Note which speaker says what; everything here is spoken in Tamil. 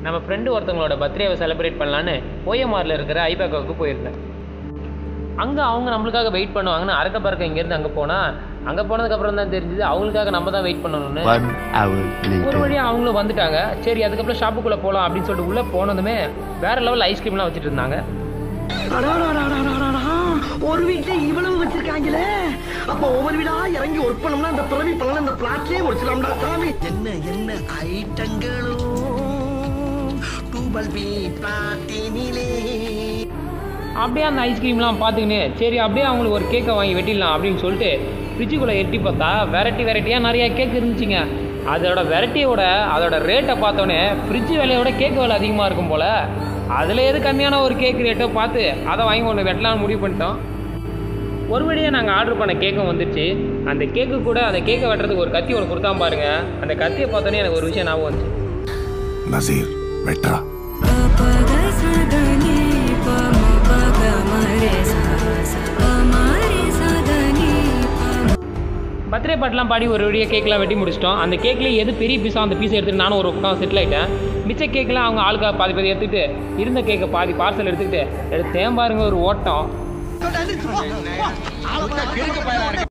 Speaker 1: நம்ம ஃப்ரெண்டு ஒருத்தவங்களோட பர்த்டேவை செலிப்ரேட் பண்ணலான்னு ஓஎம்ஆரில் இருக்கிற ஐபேக்காவுக்கு போயிருந்தேன் அங்கே அவங்க நம்மளுக்காக வெயிட் பண்ணுவாங்கன்னு அறக்க பறக்க இங்கேருந்து அங்கே போனால் அங்கே போனதுக்கப்புறம் தான் தெரிஞ்சது அவங்களுக்காக நம்ம தான் வெயிட் பண்ணணும்னு
Speaker 2: One hour
Speaker 1: ஒரு
Speaker 2: later.
Speaker 1: வழியாக அவங்களும் வந்துட்டாங்க சரி அதுக்கப்புறம் ஷாப்புக்குள்ளே போகலாம் அப்படின்னு சொல்லிட்டு உள்ளே போனதுமே வேற லெவல் ஐஸ்கிரீம்லாம் வச்சுட்டு இருந்தாங்க
Speaker 3: அடாடாடாடாடாடா. ஒரு வீட்டுல இவ்வளவு வச்சிருக்காங்களே அப்ப ஒவ்வொரு வீடா இறங்கி ஒர்க் பண்ணோம்னா இந்த பிறவி பலன் இந்த பிளாட்லயே முடிச்சிடலாம்டா சாமி என்ன என்ன ஐட்டங்களும் டூபல் பி பிளாட்டினிலே
Speaker 1: அப்படியே அந்த ஐஸ்கிரீம்லாம் பார்த்துக்கின்னு சரி அப்படியே அவங்களுக்கு ஒரு கேக்கை வாங்கி வெட்டிடலாம் அப்படின்னு சொல்லிட்டு ஃப்ரிட்ஜுக்குள்ளே எட்டி பார்த்தா வெரைட்டி வெரைட்டியாக நிறைய கேக் இருந்துச்சுங்க அதோட வெரைட்டியோட அதோட ரேட்டை பார்த்தோன்னே ஃப்ரிட்ஜ் விலையோட கேக் விலை அதிகமாக இருக்கும் போல் அதில் எது கம்மியான ஒரு கேக் ரேட்டோ பார்த்து அதை வாங்கி ஒன்று வெட்டலாம்னு முடிவு பண்ணிட்டோம் ஒரு வழியாக நாங்கள் ஆர்டர் பண்ண கேக்கும் வந்துச்சு அந்த கேக்கு கூட அந்த கேக்கை வெட்டுறதுக்கு ஒரு கத்தி ஒன்று கொடுத்தா பாருங்க அந்த கத்தியை பார்த்தோன்னே எனக்கு ஒரு விஷயம் ஞாபகம் வந்துச்சு
Speaker 4: நசீர் வெட்ரா
Speaker 1: பர்த்டே பாட்டெலாம் பாடி ஒரு வழியாக கேக்லாம் வெட்டி முடிச்சிட்டோம் அந்த கேக்லேயே எது பெரிய பீஸாக அந்த பீஸை எடுத்துட்டு நானும் ஒரு பக்கம் செட்டில் ஆகிட்டேன் மிச்ச கேக்கெலாம் அவங்க ஆளுக்கா பாதி பாதி எடுத்துக்கிட்டு இருந்த கேக்கை பாதி பார்சல் எடுத்துக்கிட்டு எடுத்தேன் பாருங்க ஒரு ஓட்டம்